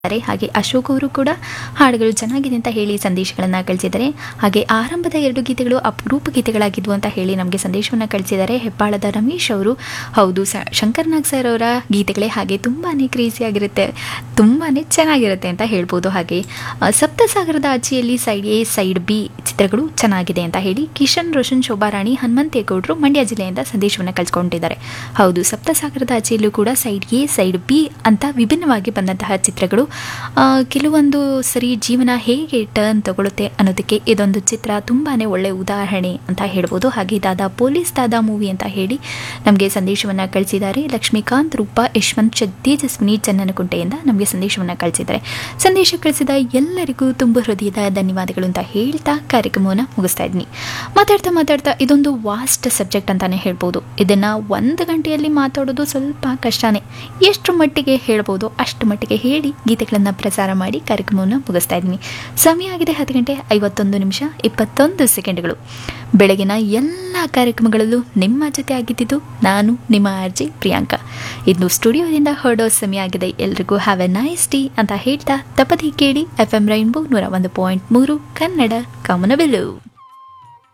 ಹಾಗೆ ಅಶೋಕ್ ಅವರು ಕೂಡ ಹಾಡುಗಳು ಚೆನ್ನಾಗಿದೆ ಅಂತ ಹೇಳಿ ಸಂದೇಶಗಳನ್ನು ಕಳಿಸಿದ್ದಾರೆ ಹಾಗೆ ಆರಂಭದ ಎರಡು ಗೀತೆಗಳು ಅಪರೂಪ ಗೀತೆಗಳಾಗಿದ್ವು ಅಂತ ಹೇಳಿ ನಮಗೆ ಸಂದೇಶವನ್ನು ಕಳಿಸಿದ್ದಾರೆ ಹೆಬ್ಬಾಳದ ರಮೇಶ್ ಅವರು ಹೌದು ಸ ಶಂಕರ್ನಾಗ್ ಸರ್ ಅವರ ಗೀತೆಗಳೇ ಹಾಗೆ ತುಂಬಾ ಕ್ರೇಜಿಯಾಗಿರುತ್ತೆ ತುಂಬಾ ಚೆನ್ನಾಗಿರುತ್ತೆ ಅಂತ ಹೇಳ್ಬೋದು ಹಾಗೆ ಆ, ಸಪ್ತಸಾಗರದ ಆಚೆಯಲ್ಲಿ ಸೈಡ್ ಎ ಸೈಡ್ ಬಿ ಚಿತ್ರಗಳು ಚೆನ್ನಾಗಿದೆ ಅಂತ ಹೇಳಿ ಕಿಶನ್ ರೋಷನ್ ಶೋಭಾರಾಣಿ ಹನುಮಂತೇಗೌಡರು ಮಂಡ್ಯ ಜಿಲ್ಲೆಯಿಂದ ಸಂದೇಶವನ್ನು ಕಳ್ಕೊಂಡಿದ್ದಾರೆ ಹೌದು ಸಪ್ತಸಾಗರದ ಆಚೆಯಲ್ಲೂ ಕೂಡ ಸೈಡ್ ಎ ಸೈಡ್ ಬಿ ಅಂತ ವಿಭಿನ್ನವಾಗಿ ಬಂದಂತಹ ಚಿತ್ರಗಳು ಆ, ಕೆಲವೊಂದು ಸರಿ ಜೀವನ ಹೇಗೆ ಟರ್ನ್ ತಗೊಳುತ್ತೆ ಅನ್ನೋದಕ್ಕೆ ಇದೊಂದು ಚಿತ್ರ ತುಂಬಾ ಒಳ್ಳೆ ಉದಾಹರಣೆ ಅಂತ ಹೇಳ್ಬೋದು ಹಾಗೆ ದಾದಾ ಪೊಲೀಸ್ ದಾದಾ ಮೂವಿ ಅಂತ ಹೇಳಿ ನಮಗೆ ಸಂದೇಶವನ್ನು ಕಳಿಸಿದ್ದಾರೆ ಲಕ್ಷ್ಮೀಕಾಂತ್ ರೂಪ ಯಶವಂತ್ ಚ- ತೇಜಸ್ವಿನಿ ಚನ್ನನಕುಂಟೆಯಿಂದ ನಮಗೆ ಸಂದೇಶವನ್ನು ಕಳಿಸಿದ್ದಾರೆ ಸಂದೇಶ ಕಳಿಸಿದ ಎಲ್ಲರಿಗೂ ತುಂಬ ಹೃದಯದ ಧನ್ಯವಾದಗಳು ಅಂತ ಹೇಳ್ತಾ ಕಾರ್ಯಕ್ರಮವನ್ನು ಮುಗಿಸ್ತಾ ಇದ್ದೀನಿ ಮಾತಾಡ್ತಾ ಮಾತಾಡ್ತಾ ಇದೊಂದು ವಾಸ್ಟ್ ಸಬ್ಜೆಕ್ಟ್ ಅಂತಾನೆ ಹೇಳ್ಬೋದು ಇದನ್ನ ಒಂದು ಗಂಟೆಯಲ್ಲಿ ಮಾತಾಡೋದು ಸ್ವಲ್ಪ ಕಷ್ಟನೇ ಎಷ್ಟು ಮಟ್ಟಿಗೆ ಹೇಳ್ಬೋದು ಅಷ್ಟು ಮಟ್ಟಿಗೆ ಹೇಳಿ ಗೀತೆಗಳನ್ನು ಪ್ರಸಾರ ಮಾಡಿ ಕಾರ್ಯಕ್ರಮವನ್ನು ಮುಗಿಸ್ತಾ ಇದ್ದೀನಿ ಸಮಯ ಆಗಿದೆ ಹತ್ತು ಗಂಟೆ ಐವತ್ತೊಂದು ನಿಮಿಷ ಇಪ್ಪತ್ತೊಂದು ಸೆಕೆಂಡ್ಗಳು ಬೆಳಗಿನ ಎಲ್ಲ ಕಾರ್ಯಕ್ರಮಗಳಲ್ಲೂ ನಿಮ್ಮ ಜೊತೆ ಆಗಿದ್ದಿದ್ದು ನಾನು ನಿಮ್ಮ ಆರ್ಜಿ ಪ್ರಿಯಾಂಕಾ ಇನ್ನು ಸ್ಟುಡಿಯೋದಿಂದ ಹೊರಡೋ ಸಮಯ ಆಗಿದೆ ಎಲ್ರಿಗೂ ಹ್ಯಾವ್ ಎ ನೈಸ್ ಡೇ ಅಂತ ಹೇಳ್ತಾ ತಪ್ಪದಿ ಕೇಳಿ ಎಫ್ ಎಂ ರೈನ್ಬೋ ನೂರ ಒಂದು ಪಾಯಿಂಟ್ ಮೂರು ಕನ್ನಡ ಕಮನವೆಲ್ಲು